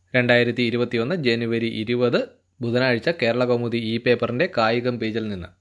രണ്ടായിരത്തി ഇരുപത്തിയൊന്ന് ജനുവരി ഇരുപത് ബുധനാഴ്ച കേരള കൗമുദി ഇ പേപ്പറിന്റെ കായികം പേജിൽ നിന്ന്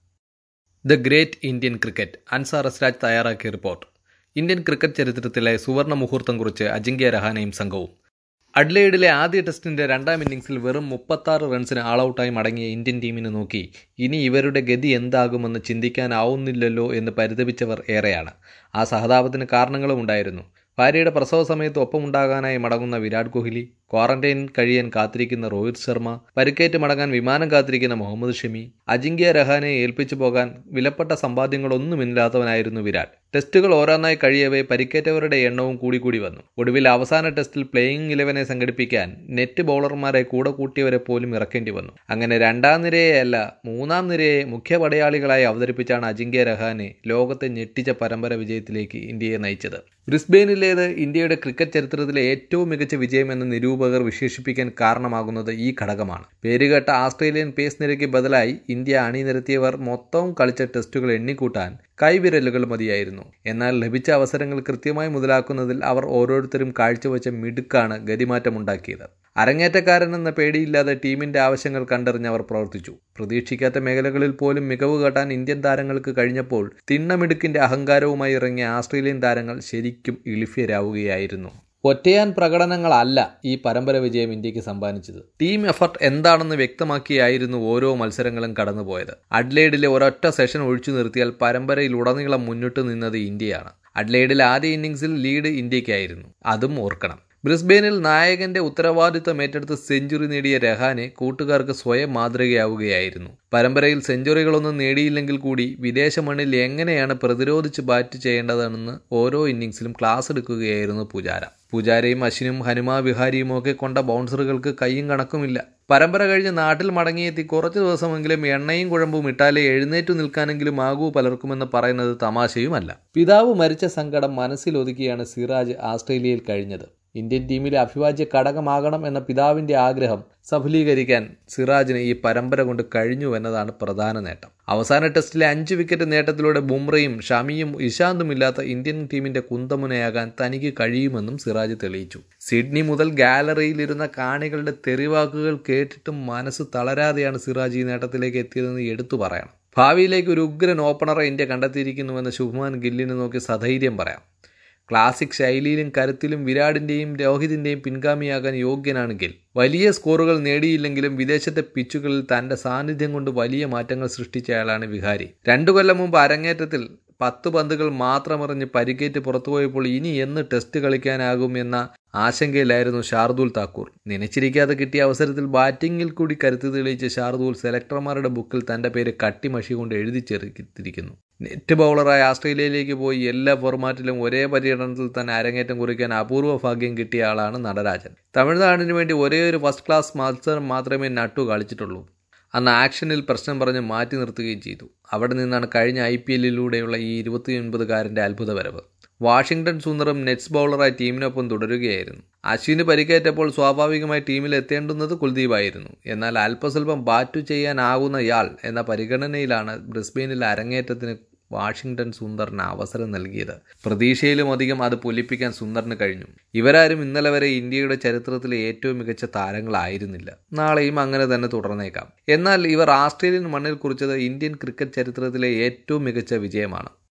the great Indian cricket Ansar Asraj തയ്യാറാക്കിയ റിപ്പോർട്ട് ഇന്ത്യൻ ക്രിക്കറ്റ് ചരിത്രത്തിലെ സുവർണ മുഹൂർത്തം കുറിച്ച് അജിങ്ക്യ രഹാനെയും സംഘവും അഡ്ലെയ്ഡിലെ ആദ്യ ടെസ്റ്റിന്റെ രണ്ടാം ഇന്നിംഗ്സിൽ വെറും മുപ്പത്താറ് റൺസിന് ആൾ ഔട്ടായി മടങ്ങിയ ഇന്ത്യൻ ടീമിനെ നോക്കി ഇനി ഇവരുടെ ഗതി എന്താകുമെന്ന് ചിന്തിക്കാനാവുന്നില്ലല്ലോ എന്ന് പരിതപിച്ചവർ ഏറെയാണ് ആ സഹതാപത്തിന് കാരണങ്ങളും ഉണ്ടായിരുന്നു ഭാര്യയുടെ പ്രസവ സമയത്ത് ഒപ്പമുണ്ടാകാനായി മടങ്ങുന്ന വിരാട് കോഹ്ലി ക്വാറന്റൈനിൽ കഴിയാൻ കാത്തിരിക്കുന്ന രോഹിത് ശർമ്മ പരിക്കേറ്റ് മടങ്ങാൻ വിമാനം കാത്തിരിക്കുന്ന മുഹമ്മദ് ഷമി അജിങ്ക്യ രഹാനെ ഏൽപ്പിച്ചു പോകാൻ വിലപ്പെട്ട സമ്പാദ്യങ്ങളൊന്നുമില്ലാത്തവനായിരുന്നു വിരാട് ടെസ്റ്റുകൾ ഓരോന്നായി കഴിയവേ പരിക്കേറ്റവരുടെ എണ്ണവും കൂടി കൂടി വന്നു ഒടുവിൽ അവസാന ടെസ്റ്റിൽ പ്ലേയിങ് ഇലവനെ സംഘടിപ്പിക്കാൻ നെറ്റ് ബൗളർമാരെ കൂടെ കൂട്ടിയവരെ പോലും ഇറക്കേണ്ടി വന്നു അങ്ങനെ രണ്ടാം നിരയെയല്ല മൂന്നാം നിരയെ മുഖ്യ പടയാളികളായി അവതരിപ്പിച്ചാണ് അജിങ്ക്യ രഹാനെ ലോകത്തെ ഞെട്ടിച്ച പരമ്പര വിജയത്തിലേക്ക് ഇന്ത്യയെ നയിച്ചത് ബ്രിസ്ബെയിനിലേത് ഇന്ത്യയുടെ ക്രിക്കറ്റ് ചരിത്രത്തിലെ ഏറ്റവും മികച്ച വിജയമെന്ന് നിരൂപകർ വിശേഷിപ്പിക്കാൻ കാരണമാകുന്നത് ഈ ഘടകമാണ് പേരുകേട്ട ആസ്ട്രേലിയൻ പേസ് നിരയ്ക്ക് ബദലായി ഇന്ത്യ അണിനിരത്തിയവർ മൊത്തവും കളിച്ച ടെസ്റ്റുകൾ എണ്ണിക്കൂട്ടാൻ കൈവിരലുകൾ മതിയായിരുന്നു എന്നാൽ ലഭിച്ച അവസരങ്ങൾ കൃത്യമായി മുതലാക്കുന്നതിൽ അവർ ഓരോരുത്തരും കാഴ്ചവെച്ച മിടുക്കാണ് ഗതിമാറ്റമുണ്ടാക്കിയത് അരങ്ങേറ്റക്കാരൻ എന്ന പേടിയില്ലാതെ ടീമിന്റെ ആവശ്യങ്ങൾ കണ്ടറിഞ്ഞവർ പ്രവർത്തിച്ചു പ്രതീക്ഷിക്കാത്ത മേഖലകളിൽ പോലും മികവ് കാട്ടാൻ ഇന്ത്യൻ താരങ്ങൾക്ക് കഴിഞ്ഞപ്പോൾ തിണ്ണമിടുക്കിന്റെ അഹങ്കാരവുമായി ഇറങ്ങിയ ആസ്ട്രേലിയൻ താരങ്ങൾ ശരിക്കും ഇളിഫ്യരാവുകയായിരുന്നു ഒറ്റയാൻ പ്രകടനങ്ങളല്ല ഈ പരമ്പര വിജയം ഇന്ത്യക്ക് സമ്മാനിച്ചത് ടീം എഫർട്ട് എന്താണെന്ന് വ്യക്തമാക്കിയായിരുന്നു ഓരോ മത്സരങ്ങളും കടന്നുപോയത് അഡ്ലേഡിലെ ഒരൊറ്റ സെഷൻ ഒഴിച്ചു നിർത്തിയാൽ പരമ്പരയിലുടനീളം മുന്നിട്ട് നിന്നത് ഇന്ത്യയാണ് അഡ്ലേഡിൽ ആദ്യ ഇന്നിംഗ്സിൽ ലീഡ് ഇന്ത്യക്കായിരുന്നു അതും ഓർക്കണം ബ്രിസ്ബെയിനിൽ നായകന്റെ ഉത്തരവാദിത്തം ഏറ്റെടുത്ത് സെഞ്ചുറി നേടിയ രഹാനെ കൂട്ടുകാർക്ക് സ്വയം മാതൃകയാവുകയായിരുന്നു പരമ്പരയിൽ സെഞ്ചുറികളൊന്നും നേടിയില്ലെങ്കിൽ കൂടി വിദേശ മണ്ണിൽ എങ്ങനെയാണ് പ്രതിരോധിച്ച് ബാറ്റ് ചെയ്യേണ്ടതെന്ന് ഓരോ ഇന്നിംഗ്സിലും ക്ലാസ് എടുക്കുകയായിരുന്നു പൂജാര പൂജാരയും അശ്വിനും ഹനുമാ വിഹാരിയും ഒക്കെ കൊണ്ട ബൗൺസറുകൾക്ക് കൈയും കണക്കുമില്ല പരമ്പര കഴിഞ്ഞ് നാട്ടിൽ മടങ്ങിയെത്തി കുറച്ചു ദിവസമെങ്കിലും എണ്ണയും കുഴമ്പും ഇട്ടാലേ എഴുന്നേറ്റു നിൽക്കാനെങ്കിലും ആകൂ പലർക്കുമെന്ന് പറയുന്നത് തമാശയുമല്ല പിതാവ് മരിച്ച സങ്കടം മനസ്സിലൊതുക്കിയാണ് സിറാജ് ആസ്ട്രേലിയയിൽ കഴിഞ്ഞത് ഇന്ത്യൻ ടീമിലെ അഭിവാജ്യ ഘടകമാകണം എന്ന പിതാവിന്റെ ആഗ്രഹം സഫലീകരിക്കാൻ സിറാജിന് ഈ പരമ്പര കൊണ്ട് കഴിഞ്ഞു എന്നതാണ് പ്രധാന നേട്ടം അവസാന ടെസ്റ്റിലെ അഞ്ച് വിക്കറ്റ് നേട്ടത്തിലൂടെ ബുംറയും ഷമിയും ഇശാന്തും ഇല്ലാത്ത ഇന്ത്യൻ ടീമിന്റെ കുന്തമുനയാകാൻ തനിക്ക് കഴിയുമെന്നും സിറാജ് തെളിയിച്ചു സിഡ്നി മുതൽ ഗാലറിയിലിരുന്ന കാണികളുടെ തെറിവാക്കുകൾ കേട്ടിട്ടും മനസ്സ് തളരാതെയാണ് സിറാജ് ഈ നേട്ടത്തിലേക്ക് എത്തിയതെന്ന് എടുത്തു പറയണം ഭാവിയിലേക്ക് ഒരു ഉഗ്രൻ ഓപ്പണറെ ഇന്ത്യ കണ്ടെത്തിയിരിക്കുന്നുവെന്ന് ശുഭ്മാൻ ഗില്ലിനെ നോക്കി സധൈര്യം പറയാം ക്ലാസിക് ശൈലിയിലും കരുത്തിലും വിരാടിന്റെയും രോഹിതിന്റെയും പിൻഗാമിയാകാൻ യോഗ്യനാണ് ഗിൽ വലിയ സ്കോറുകൾ നേടിയില്ലെങ്കിലും വിദേശത്തെ പിച്ചുകളിൽ തന്റെ സാന്നിധ്യം കൊണ്ട് വലിയ മാറ്റങ്ങൾ സൃഷ്ടിച്ചയാളാണ് വിഹാരി രണ്ടു കൊല്ലം മുമ്പ് അരങ്ങേറ്റത്തിൽ പത്ത് പന്തുകൾ മാത്രമെറിഞ്ഞ് പരിക്കേറ്റ് പുറത്തുപോയപ്പോൾ ഇനി എന്ന് ടെസ്റ്റ് കളിക്കാനാകും എന്ന ആശങ്കയിലായിരുന്നു ഷാർദുൽ താക്കൂർ നനച്ചിരിക്കാതെ കിട്ടിയ അവസരത്തിൽ ബാറ്റിംഗിൽ കൂടി കരുത്ത് തെളിയിച്ച ഷാർദുൽ സെലക്ടർമാരുടെ ബുക്കിൽ തന്റെ പേര് കട്ടിമഷി കൊണ്ട് എഴുതി ചേർത്തിരിക്കുന്നു നെറ്റ് ബൗളറായ ആസ്ട്രേലിയയിലേക്ക് പോയി എല്ലാ ഫോർമാറ്റിലും ഒരേ പര്യടനത്തിൽ തന്നെ അരങ്ങേറ്റം കുറിക്കാൻ അപൂർവ ഭാഗ്യം കിട്ടിയ ആളാണ് നടരാജൻ തമിഴ്നാടിന് വേണ്ടി ഒരേ ഒരു ഫസ്റ്റ് ക്ലാസ് മത്സരം മാത്രമേ നട്ടു കളിച്ചിട്ടുള്ളൂ അന്ന് ആക്ഷനിൽ പ്രശ്നം പറഞ്ഞ് മാറ്റി നിർത്തുകയും ചെയ്തു അവിടെ നിന്നാണ് കഴിഞ്ഞ ഐ പി എല്ലിലൂടെയുള്ള ഈ ഇരുപത്തിയൊൻപതുകാരൻ്റെ അത്ഭുത വരവ് വാഷിംഗ്ടൺ സുന്ദറും നെറ്റ്സ് ബൗളറായി ടീമിനൊപ്പം തുടരുകയായിരുന്നു അശ്വിന് പരിക്കേറ്റപ്പോൾ സ്വാഭാവികമായി ടീമിൽ എത്തേണ്ടുന്നത് കുൽദീപായിരുന്നു എന്നാൽ അല്പസ്വല്പം ബാറ്റു ചെയ്യാനാകുന്നയാൾ എന്ന പരിഗണനയിലാണ് ബ്രിസ്ബെയിനിൽ അരങ്ങേറ്റത്തിന് വാഷിംഗ്ടൺ സുന്ദറിന് അവസരം നൽകിയത് പ്രതീക്ഷയിലും അധികം അത് പൊലിപ്പിക്കാൻ സുന്ദറിന് കഴിഞ്ഞു ഇവരാരും ഇന്നലെ വരെ ഇന്ത്യയുടെ ചരിത്രത്തിലെ ഏറ്റവും മികച്ച താരങ്ങളായിരുന്നില്ല നാളെയും അങ്ങനെ തന്നെ തുടർന്നേക്കാം എന്നാൽ ഇവർ ആസ്ട്രേലിയൻ മണ്ണിൽ കുറിച്ചത് ഇന്ത്യൻ ക്രിക്കറ്റ് ചരിത്രത്തിലെ ഏറ്റവും മികച്ച വിജയമാണ്